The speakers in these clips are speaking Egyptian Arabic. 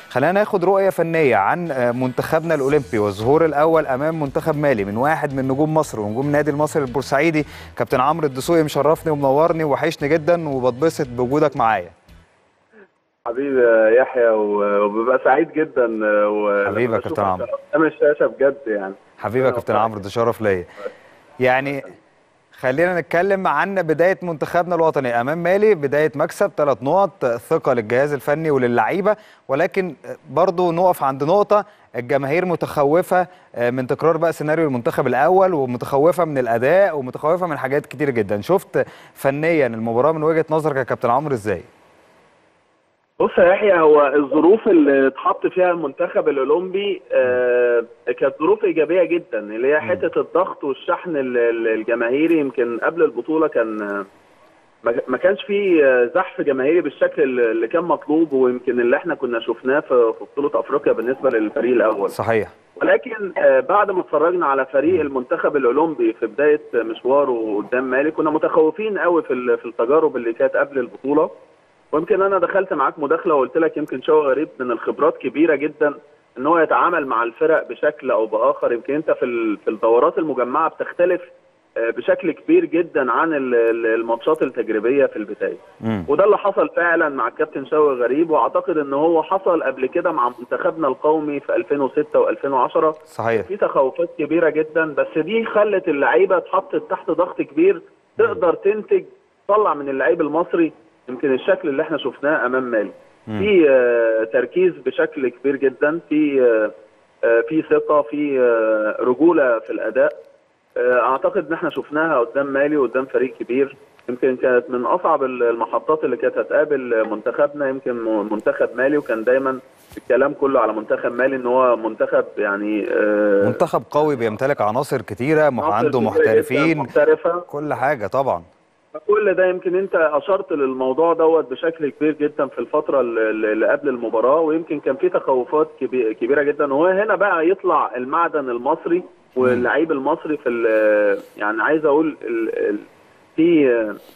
خلينا ناخد رؤيه فنيه عن آه، منتخبنا الاولمبي والظهور الاول امام منتخب مالي من واحد من نجوم مصر ونجوم النادي المصري البورسعيدي كابتن عمرو الدسوقي مشرفني ومنورني ووحشني جدا وبتبسط بوجودك معايا حبيبي يا يحيى و- وببقى سعيد جدا و- حبيبي يا لما كابتن بشوفك عمرو. قدام الشاشه بجد يعني حبيبي يا كابتن عمرو ده شرف ليا يعني خلينا نتكلم عن بدايه منتخبنا الوطني امام مالي بدايه مكسب ثلاث نقط ثقه للجهاز الفني وللعيبه ولكن برضو نقف عند نقطه الجماهير متخوفه من تكرار بقى سيناريو المنتخب الاول ومتخوفه من الاداء ومتخوفه من حاجات كتير جدا شفت فنيا المباراه من وجهه نظرك يا كابتن عمرو ازاي بص يا يحيى هو الظروف اللي اتحط فيها المنتخب الاولمبي آه كانت ظروف ايجابيه جدا اللي هي حته الضغط والشحن ال- ال- الجماهيري يمكن قبل البطوله كان آه، ما ما كانش في آه، زحف جماهيري بالشكل اللي اللي كان مطلوب ويمكن اللي احنا كنا شفناه في في بطوله افريقيا بالنسبه للفريق الاول صحيح ولكن آه، بعد ما اتفرجنا على فريق المنتخب الاولمبي في بدايه مشواره قدام مالي كنا متخوفين قوي في ال- في التجارب اللي كانت قبل البطوله ويمكن انا دخلت معاك مداخله وقلت لك يمكن شوقي غريب من الخبرات كبيره جدا ان هو يتعامل مع الفرق بشكل او باخر يمكن انت في ال- في الدورات المجمعه بتختلف آه، بشكل كبير جدا عن ال- ال- الماتشات التجريبيه في البدايه مم. وده اللي حصل فعلا مع الكابتن شوقي غريب واعتقد ان هو حصل قبل كده مع منتخبنا القومي في 2006 و2010 صحيح في تخوفات كبيره جدا بس دي خلت اللعيبه اتحطت تحت ضغط كبير تقدر تنتج تطلع من اللعيب المصري يمكن الشكل اللي احنا شفناه امام مالي في آه، تركيز بشكل كبير جدا في آه، آه، في ثقه في آه، رجوله في الاداء آه، اعتقد ان احنا شفناها قدام مالي وقدام فريق كبير يمكن كانت من اصعب المحطات اللي كانت هتقابل منتخبنا يمكن منتخب مالي وكان دايما الكلام كله على منتخب مالي ان هو منتخب يعني آه، منتخب قوي بيمتلك عناصر كتيره مح- عناصر عنده كبيرة جداً محترفين محترفه كل حاجه طبعا كل ده يمكن انت اشرت للموضوع دوت بشكل كبير جدا في الفتره اللي اللي قبل المباراه ويمكن كان في تخوفات كبي- كبيره جدا وهو هنا بقى يطلع المعدن المصري واللعيب المصري في ال- يعني عايز اقول ال- ال- في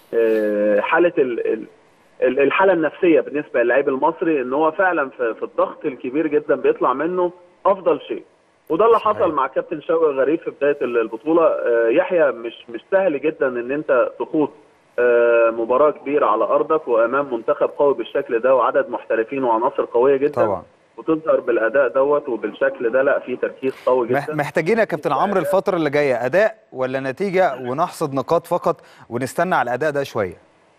آه، حاله ال- ال- ال- الحاله النفسيه بالنسبه للعيب المصري ان هو فعلا في في الضغط الكبير جدا بيطلع منه افضل شيء وده اللي صحيح. حصل مع كابتن شوقي غريب في بدايه البطوله آه، يحيى مش مش سهل جدا ان انت تخوض آه، مباراه كبيره على ارضك وامام منتخب قوي بالشكل ده وعدد محترفين وعناصر قويه جدا طبعا وتظهر بالاداء دوت وبالشكل ده لا في تركيز قوي مح- جدا محتاجين يا كابتن عمرو الفترة اللي جاية أداء ولا نتيجة ونحصد نقاط فقط ونستنى على الأداء ده شوية؟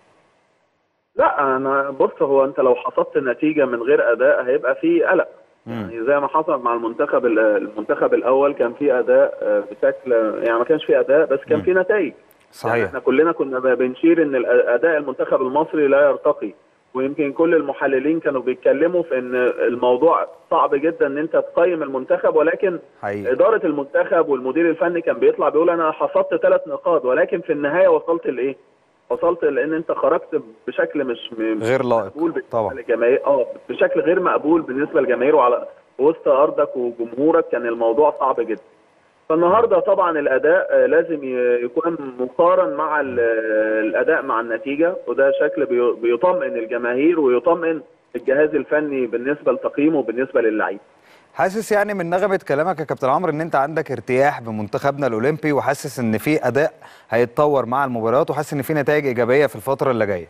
لا انا بص هو انت لو حصدت نتيجه من غير اداء هيبقى في قلق مم. يعني زي ما حصل مع المنتخب ال- المنتخب الاول كان في اداء آه، بشكل يعني ما كانش في اداء بس كان مم. في نتائج يعني صحيح احنا كلنا كنا ب- بنشير ان الأ- اداء المنتخب المصري لا يرتقي ويمكن كل المحللين كانوا بيتكلموا في ان الموضوع صعب جدا ان انت تقيم المنتخب ولكن حقيقي اداره المنتخب والمدير الفني كان بيطلع بيقول انا حصدت ثلاث نقاط ولكن في النهايه وصلت لايه؟ وصلت لان انت خرجت بشكل مش م- غير لائق مقبول بالنسبه طبعا للجماهير اه بشكل غير مقبول بالنسبه للجماهير وعلى وسط ارضك وجمهورك كان الموضوع صعب جدا فالنهارده طبعا الاداء آه، لازم ي- يكون مقارن مع ال- آه، الاداء مع النتيجه وده شكل بي- بيطمئن الجماهير ويطمئن الجهاز الفني بالنسبه لتقييمه وبالنسبه للعيب حاسس يعني من نغمة كلامك يا كابتن عمرو إن أنت عندك ارتياح بمنتخبنا الأولمبي وحاسس إن في أداء هيتطور مع المباريات وحاسس إن في نتائج إيجابية في الفترة اللي جاية.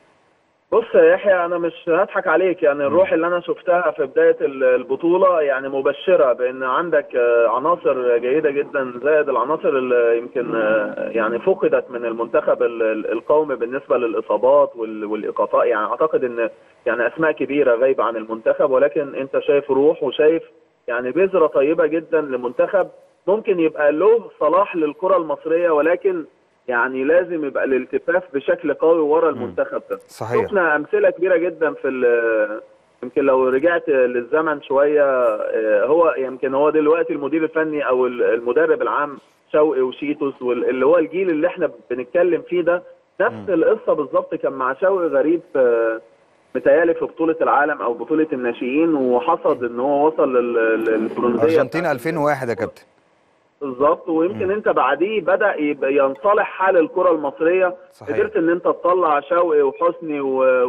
بص يا يحيى انا مش هضحك عليك يعني الروح اللي انا شفتها في بدايه ال- البطوله يعني مبشره بان عندك آه، عناصر جيده جدا زائد العناصر اللي يمكن آه، يعني فقدت من المنتخب ال- ال- القومي بالنسبه للاصابات وال- والايقافات يعني اعتقد ان يعني اسماء كبيره غايبه عن المنتخب ولكن انت شايف روح وشايف يعني بذره طيبه جدا لمنتخب ممكن يبقى له صلاح للكره المصريه ولكن يعني لازم يبقى الالتفاف بشكل قوي ورا المنتخب ده صحيح شفنا امثله كبيره جدا في ال- يمكن لو رجعت للزمن شويه آه، هو يمكن هو دلوقتي المدير الفني او ال- المدرب العام شوقي وشيتوس وال- اللي هو الجيل اللي احنا بنتكلم فيه ده نفس القصه بالظبط كان مع شوقي غريب في متهيألي في بطولة العالم أو بطولة الناشئين وحصد إن هو وصل لل- للبرونزية أرجنتين 2001 يا كابتن. بالظبط ويمكن انت بعديه بدا يبقى ينصلح حال الكره المصريه صحيح. قدرت ان انت تطلع شوقي وحسني و... و...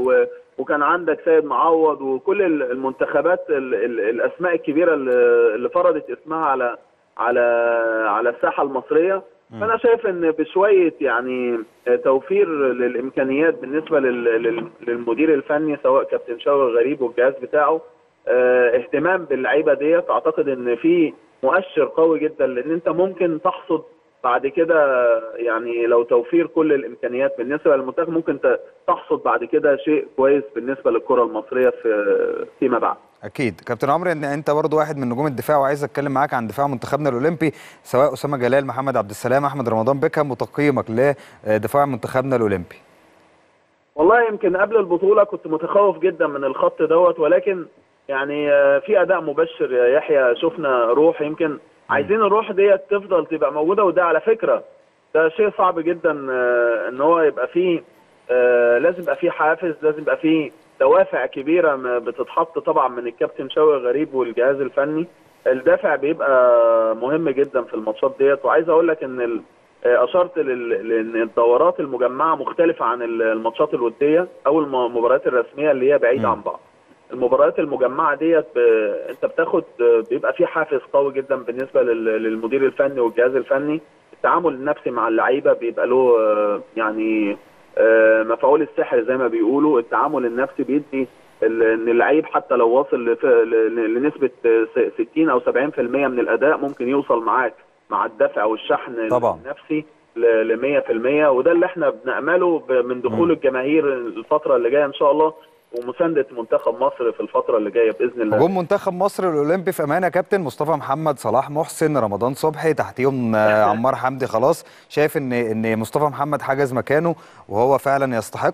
وكان عندك سيد معوض وكل ال- المنتخبات ال- ال- الاسماء الكبيره اللي اللي فرضت اسمها على على على الساحه المصريه فانا شايف ان بشويه يعني توفير للامكانيات بالنسبه لل- لل- للمدير الفني سواء كابتن شوقي غريب والجهاز بتاعه آه، اهتمام باللعيبه ديت اعتقد ان في مؤشر قوي جدا لان انت ممكن تحصد بعد كده يعني لو توفير كل الامكانيات بالنسبه للمنتخب ممكن ت- تحصد بعد كده شيء كويس بالنسبه للكره المصريه في فيما بعد اكيد كابتن عمرو ان انت برضو واحد من نجوم الدفاع وعايز اتكلم معاك عن دفاع منتخبنا الاولمبي سواء اسامه جلال محمد عبد السلام احمد رمضان بيكهام وتقييمك لدفاع منتخبنا الاولمبي والله يمكن قبل البطولة كنت متخوف جدا من الخط دوت ولكن يعني آه، في أداء مبشر يا يحيى شفنا روح يمكن عايزين الروح ديت تفضل تبقى موجودة وده على فكرة ده شيء صعب جدا آه، ان هو يبقى فيه آه، لازم يبقى فيه حافز لازم يبقى فيه دوافع كبيرة م- بتتحط طبعا من الكابتن شوقي غريب والجهاز الفني الدافع بيبقى مهم جدا في الماتشات ديت وعايز اقول لك ان ال- آه، اشرت لل- لان الدورات المجمعه مختلفه عن ال- الماتشات الوديه او الم- المباريات الرسميه اللي هي بعيده مم. عن بعض المباريات المجمعه ديت ب- انت بتاخد آه، بيبقى في حافز قوي جدا بالنسبه لل- للمدير الفني والجهاز الفني التعامل النفسي مع اللعيبه بيبقى له آه، يعني آه، مفعول السحر زي ما بيقولوا التعامل النفسي بيدي ال- ان اللعيب حتى لو واصل لف- ل- لنسبه آه، س- 60 او 70% من الاداء ممكن يوصل معاك مع الدفع والشحن طبعاً. النفسي ل 100% وده اللي احنا بنأمله ب- من دخول الجماهير الفتره اللي جايه ان شاء الله ومسانده منتخب مصر في الفتره اللي جايه باذن الله هجوم منتخب مصر الاولمبي في امانه يا كابتن مصطفى محمد صلاح محسن رمضان صبحي تحتيهم آه، عمار حمدي خلاص شايف ان ان مصطفى محمد حجز مكانه وهو فعلا يستحق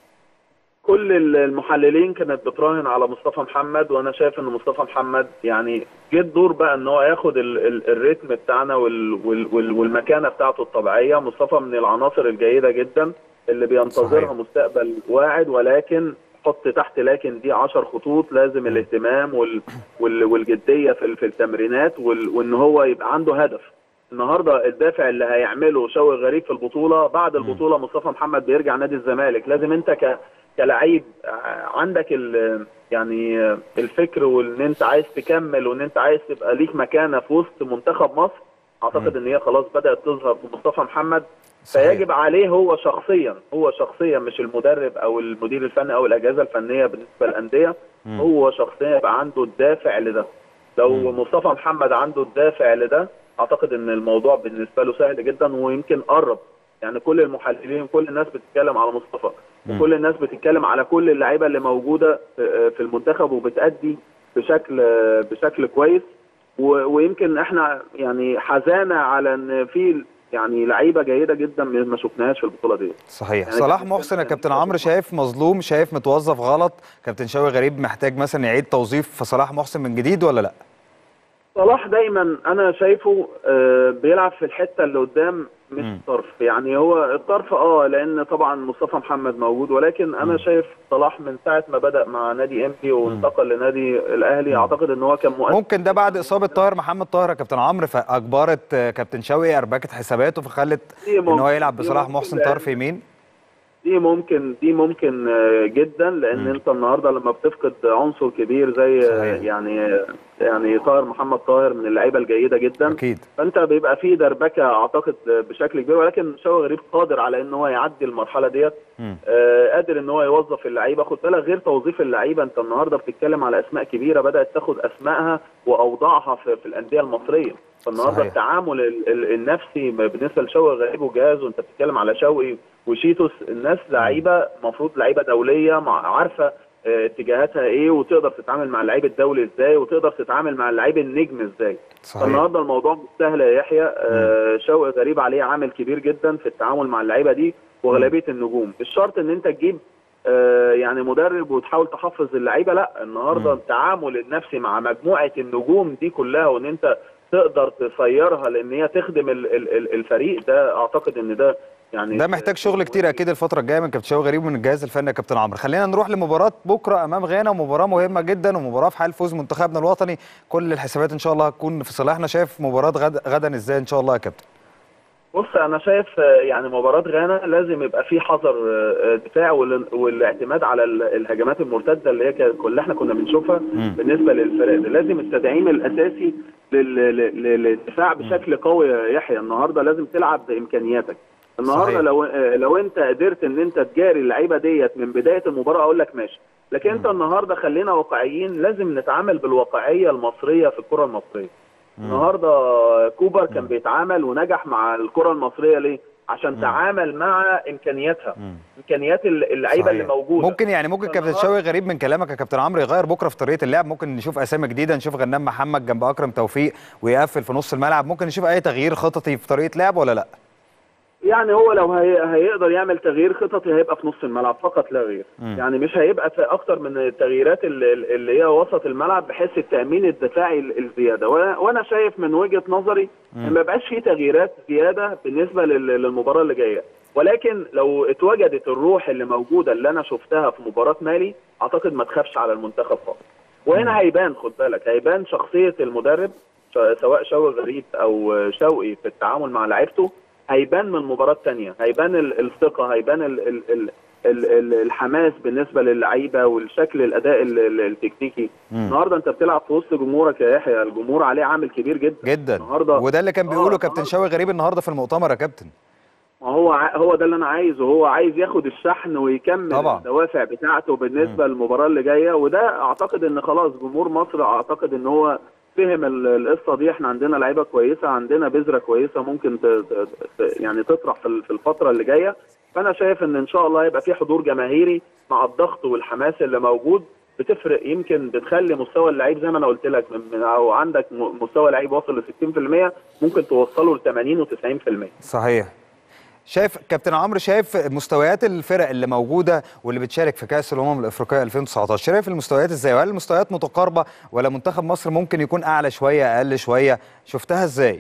كل المحللين كانت بتراهن على مصطفى محمد وانا شايف ان مصطفى محمد يعني جه الدور بقى ان هو ياخد ال ال الريتم بتاعنا وال وال وال والمكانه بتاعته الطبيعيه مصطفى من العناصر الجيده جدا اللي بينتظرها صحيح. مستقبل واعد ولكن حط تحت لكن دي 10 خطوط لازم الاهتمام وال وال والجديه في ال- في التمرينات وال وان هو يبقى عنده هدف النهارده الدافع اللي هيعمله شوقي غريب في البطوله بعد البطوله مصطفى محمد بيرجع نادي الزمالك لازم انت ك كلعيب عندك ال يعني الفكر وان انت عايز تكمل وان انت عايز تبقى ليك مكانه في وسط منتخب مصر اعتقد ان هي خلاص بدات تظهر في مصطفى محمد صحيح. فيجب عليه هو شخصيا هو شخصيا مش المدرب او المدير الفني او الاجهزه الفنيه بالنسبه للانديه مم. هو شخصيا يبقى عنده الدافع لده لو مم. مصطفى محمد عنده الدافع لده اعتقد ان الموضوع بالنسبه له سهل جدا ويمكن قرب يعني كل المحللين كل الناس بتتكلم على مصطفى مم. وكل الناس بتتكلم على كل اللعيبه اللي موجوده في في المنتخب وبتأدي بشكل بشكل كويس و- ويمكن احنا يعني حزانه على ان في يعني لعيبه جيده جدا ما شفناهاش في البطوله دي صحيح يعني صلاح كابتن- محسن يا كابتن عمرو شايف مظلوم شايف متوظف غلط كابتن شوقي غريب محتاج مثلا يعيد توظيف في صلاح محسن من جديد ولا لا صلاح دايما انا شايفه آه، بيلعب في الحته اللي قدام مش مم. طرف يعني هو الطرف اه لان طبعا مصطفى محمد موجود ولكن انا شايف صلاح من ساعه ما بدا مع نادي امبي وانتقل لنادي الاهلي اعتقد ان هو كان مؤثر ممكن ده بعد اصابه طاهر محمد طاهر يا كابتن عمرو فاجبرت آه، كابتن شوقي اربكت حساباته فخلت دي ان هو ممكن- يلعب دي بصلاح ممكن محسن لأن- طرف يمين دي ممكن دي ممكن آه، جدا لان مم. انت النهارده لما بتفقد عنصر كبير زي آه، صحيح. يعني يعني طاهر محمد طاهر من اللعيبه الجيده جدا اكيد فانت بيبقى فيه دربكه اعتقد بشكل كبير ولكن شوقي غريب قادر على ان هو يعدي المرحله ديت مم. آه، قادر ان هو يوظف اللعيبه خد بالك غير توظيف اللعيبه انت النهارده بتتكلم على اسماء كبيره بدات تاخد اسمائها واوضاعها في, في الانديه المصريه فالنهارده صحيح. التعامل ال- ال- النفسي بالنسبه لشوقي غريب وجهازه انت بتتكلم على شوقي وشيتوس الناس لعيبه المفروض لعيبه دوليه مع عارفه آه، اتجاهاتها ايه وتقدر تتعامل مع اللعيب الدولي ازاي وتقدر تتعامل مع اللعيب النجم ازاي صحيح فالنهارده الموضوع مش سهل يا يحيى آه شوقي غريب عليه عامل كبير جدا في التعامل مع اللعيبه دي واغلبيه النجوم مش شرط ان انت تجيب آه يعني مدرب وتحاول تحفظ اللعيبه لا النهارده مم. التعامل النفسي مع مجموعه النجوم دي كلها وان انت تقدر تصيرها لان هي تخدم ال- ال- ال- الفريق ده اعتقد ان ده يعني ده محتاج شغل كتير اكيد الفتره الجايه من كابتن شوقي غريب ومن الجهاز الفني يا كابتن عمرو خلينا نروح لمباراه بكره امام غانا ومباراه مهمه جدا ومباراه في حال فوز منتخبنا الوطني كل الحسابات ان شاء الله هتكون في صالحنا شايف مباراه غد... غدا ازاي ان شاء الله يا كابتن بص انا شايف آه، يعني مباراه غانا لازم يبقى في حذر آه، دفاع وال- والاعتماد على ال- الهجمات المرتده اللي هي كانت- اللي احنا كنا بنشوفها مم. بالنسبه للفرق دي لازم التدعيم الاساسي لل- لل- لل- للدفاع بشكل قوي يا يحيى النهارده لازم تلعب بامكانياتك النهارده صحيح. لو آه، لو انت قدرت ان انت تجاري اللعيبه ديت من بدايه المباراه اقول لك ماشي لكن انت النهارده خلينا واقعيين لازم نتعامل بالواقعيه المصريه في الكره المصريه النهارده كوبر كان بيتعامل ونجح مع الكره المصريه ليه؟ عشان تعامل مع امكانياتها امكانيات اللعيبه اللي صحيح. موجوده ممكن يعني ممكن كابتن فالنهاردة- شوقي غريب من كلامك يا كابتن عمرو يغير بكره في طريقه اللعب ممكن نشوف اسامي جديده نشوف غنام محمد جنب اكرم توفيق ويقفل في نص الملعب ممكن نشوف اي تغيير خططي في طريقه لعب ولا لا يعني هو لو هي... هيقدر يعمل تغيير خططي هيبقى في نص الملعب فقط لا غير مم. يعني مش هيبقى في اكتر من التغييرات اللي, اللي هي وسط الملعب بحيث التامين الدفاعي ال- الزياده وانا وأنا شايف من وجهه نظري ان ما يبقاش في تغييرات زياده بالنسبه لل... للمباراه اللي جايه ولكن لو اتوجدت الروح اللي موجوده اللي انا شفتها في مباراه مالي اعتقد ما تخافش على المنتخب خالص وهنا هيبان خد بالك هيبان شخصيه المدرب ش- سواء شوقي غريب او شوقي في التعامل مع لعيبته هيبان من مباراه تانية هيبان ال- الثقه هيبان ال ال ال ال ال الحماس بالنسبه للعيبه والشكل الاداء ال- ال- التكتيكي مم. النهارده انت بتلعب في وسط جمهورك يا يحيى الجمهور عليه عامل كبير جدا جدا النهارده وده اللي كان آه، بيقوله كابتن النهاردة. شوقي غريب النهارده في المؤتمر يا كابتن ما هو ع- هو ده اللي انا عايزه هو عايز ياخد الشحن ويكمل طبعا. الدوافع بتاعته بالنسبه للمباراه اللي جايه وده اعتقد ان خلاص جمهور مصر اعتقد ان هو فهم ال- القصه دي احنا عندنا لعيبه كويسه عندنا بذره كويسه ممكن ت... ت... ت... يعني تطرح في ال- في الفتره اللي جايه فانا شايف ان ان شاء الله هيبقى في حضور جماهيري مع الضغط والحماس اللي موجود بتفرق يمكن بتخلي مستوى اللعيب زي ما انا قلت لك من من- او عندك م- مستوى لعيب واصل ل 60% ممكن توصله ل 80 و90% صحيح شايف كابتن عمرو شايف مستويات الفرق اللي موجوده واللي بتشارك في كاس الامم الافريقيه 2019 شايف المستويات ازاي وهل المستويات متقاربه ولا منتخب مصر ممكن يكون اعلى شويه اقل شويه شفتها ازاي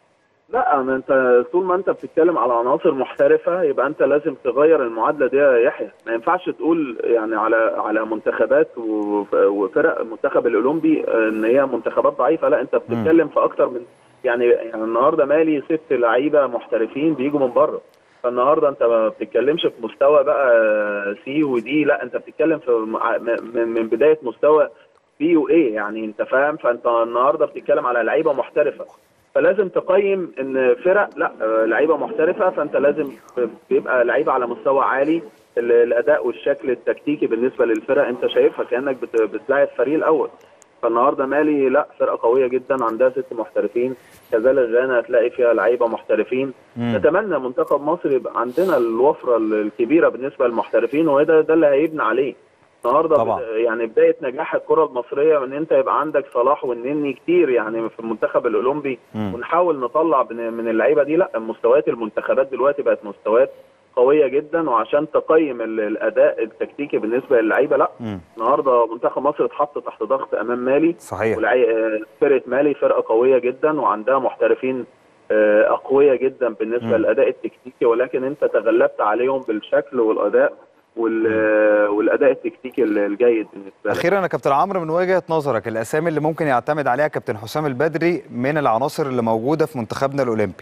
لا ما انت طول ما انت بتتكلم على عناصر محترفه يبقى انت لازم تغير المعادله دي يا يحيى ما ينفعش تقول يعني على على منتخبات و- وفرق المنتخب الاولمبي ان هي منتخبات ضعيفه لا انت بتتكلم في اكتر من يعني يعني النهارده مالي ست لعيبه محترفين بيجوا من بره فالنهارده انت ما بتتكلمش في مستوى بقى سي ودي لا انت بتتكلم في مع- من من بدايه مستوى بي وايه يعني انت فاهم فانت النهارده بتتكلم على لعيبه محترفه فلازم تقيم ان فرق لا آه، لعيبه محترفه فانت لازم بيبقى لعيبه على مستوى عالي ال- الاداء والشكل التكتيكي بالنسبه للفرق انت شايفها كانك بت- بتلاعب فريق الاول فالنهارده مالي لا فرقه قويه جدا عندها ست محترفين كذلك غانا هتلاقي فيها لعيبه محترفين مم. نتمنى منتخب مصر يبقى عندنا الوفره الكبيره بالنسبه للمحترفين وده ده اللي هيبني عليه النهارده طبعا. بد- يعني بدايه نجاح الكره المصريه ان انت يبقى عندك صلاح والنني كتير يعني في المنتخب الاولمبي مم. ونحاول نطلع من من اللعيبه دي لا مستويات المنتخبات دلوقتي بقت مستويات قويه جدا وعشان تقيم ال- الاداء التكتيكي بالنسبه للعيبه لا مم. النهارده منتخب مصر اتحط تحت ضغط امام مالي صحيح والعي- آه، فرقه مالي فرقه قويه جدا وعندها محترفين آه، اقوياء جدا بالنسبه مم. للاداء التكتيكي ولكن انت تغلبت عليهم بالشكل والاداء وال- آه، والاداء التكتيكي الجيد بالنسبه لك اخيرا يا كابتن عمرو من وجهه نظرك الاسامي اللي ممكن يعتمد عليها كابتن حسام البدري من العناصر اللي موجوده في منتخبنا الاولمبي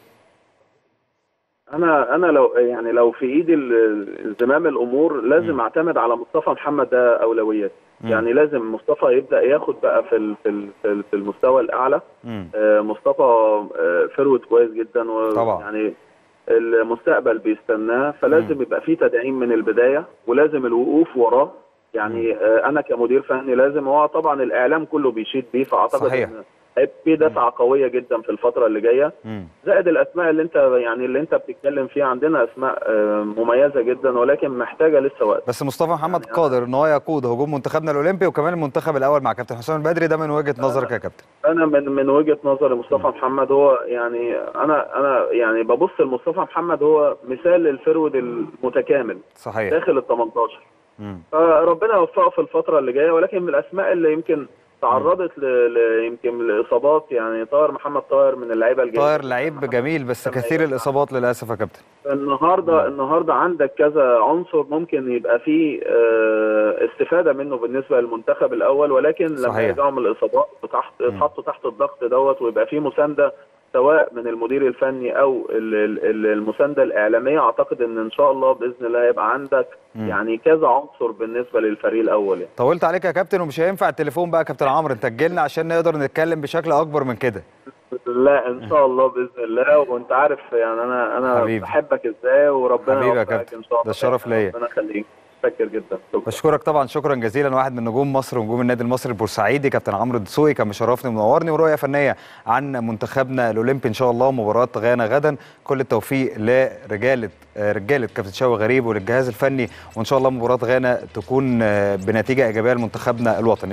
انا انا لو يعني لو في ايدي ال- زمام الامور لازم اعتمد على مصطفى محمد ده اولويات مم. يعني لازم مصطفى يبدا ياخد بقى في ال- في ال- في ال- في المستوى الاعلى مم. آه، مصطفى آه، فروت كويس جدا طبعا. ويعني المستقبل بيستناه فلازم يبقى في تدعيم من البدايه ولازم الوقوف وراه يعني آه، انا كمدير فني لازم هو طبعا الاعلام كله بيشيد بيه فاعتقد صحيح. ان هيبقى في دفعه قويه جدا في الفتره اللي جايه مم. زائد الاسماء اللي انت يعني اللي انت بتتكلم فيها عندنا اسماء آه، مميزه جدا ولكن محتاجه لسه وقت بس مصطفى محمد قادر ان هو يقود هجوم منتخبنا الاولمبي وكمان المنتخب الاول مع كابتن حسام البدري ده من وجهه نظرك يا كابتن انا من من وجهه نظري مصطفى محمد هو يعني انا انا يعني ببص لمصطفى محمد هو مثال للفرود المتكامل صحيح داخل ال 18 مم. فربنا يوفقه في الفتره اللي جايه ولكن من الاسماء اللي يمكن تعرضت ل... ل... يمكن لاصابات يعني طاهر محمد طاهر من اللعيبه الجيده طاهر لعيب جميل بس كثير الاصابات للاسف يا كابتن النهارده النهارده عندك كذا عنصر ممكن يبقى فيه آه، استفاده منه بالنسبه للمنتخب الاول ولكن لما صحيح. يرجعوا من الاصابات وتحت يتحطوا تحت الضغط دوت ويبقى فيه مسانده سواء من المدير الفني او ال- ال- ال- المسانده الاعلاميه اعتقد ان ان شاء الله باذن الله هيبقى عندك مم. يعني كذا عنصر بالنسبه للفريق الاول يعني. طولت عليك يا كابتن ومش هينفع التليفون بقى يا كابتن عمرو انت تجيلنا عشان نقدر نتكلم بشكل اكبر من كده لا ان شاء الله باذن الله وانت عارف يعني انا انا حبيبي. بحبك ازاي وربنا حبيبي يا يوفقك كابتن. ان شاء الله ده الشرف ليا. ربنا يخليك متشكر جدا شكرا بشكرك طبعا شكرا جزيلا واحد من نجوم مصر ونجوم النادي المصري البورسعيدي كابتن عمرو الدسوقي كان مشرفني ومنورني ورؤيه فنيه عن منتخبنا الاولمبي ان شاء الله مباراه غانا غدا كل التوفيق لرجاله آه، رجاله كابتن شوقي غريب وللجهاز الفني وان شاء الله مباراه غانا تكون آه، بنتيجه ايجابيه لمنتخبنا الوطني